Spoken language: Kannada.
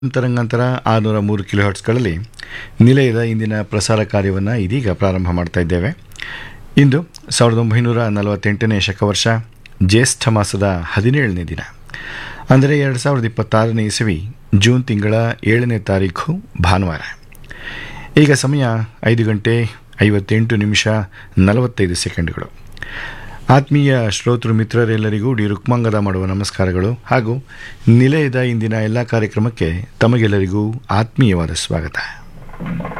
ತರಂಗಾಂತರ ಆರುನೂರ ಮೂರು ಕಿಲೋ ಹರ್ಟ್ಸ್ಗಳಲ್ಲಿ ನಿಲಯದ ಇಂದಿನ ಪ್ರಸಾರ ಕಾರ್ಯವನ್ನು ಇದೀಗ ಪ್ರಾರಂಭ ಮಾಡ್ತಾ ಇದ್ದೇವೆ ಇಂದು ಸಾವಿರದ ಒಂಬೈನೂರ ನಲವತ್ತೆಂಟನೇ ಶಕವರ್ಷ ಜ್ಯೇಷ್ಠ ಮಾಸದ ಹದಿನೇಳನೇ ದಿನ ಅಂದರೆ ಎರಡು ಸಾವಿರದ ಇಪ್ಪತ್ತಾರನೇ ಇಸವಿ ಜೂನ್ ತಿಂಗಳ ಏಳನೇ ತಾರೀಖು ಭಾನುವಾರ ಈಗ ಸಮಯ ಐದು ಗಂಟೆ ಐವತ್ತೆಂಟು ನಿಮಿಷ ನಲವತ್ತೈದು ಸೆಕೆಂಡ್ಗಳು ಆತ್ಮೀಯ ಶ್ರೋತೃ ಮಿತ್ರರೆಲ್ಲರಿಗೂ ಡಿ ರುಕ್ಮಾಂಗದ ಮಾಡುವ ನಮಸ್ಕಾರಗಳು ಹಾಗೂ ನಿಲಯದ ಇಂದಿನ ಎಲ್ಲ ಕಾರ್ಯಕ್ರಮಕ್ಕೆ ತಮಗೆಲ್ಲರಿಗೂ ಆತ್ಮೀಯವಾದ ಸ್ವಾಗತ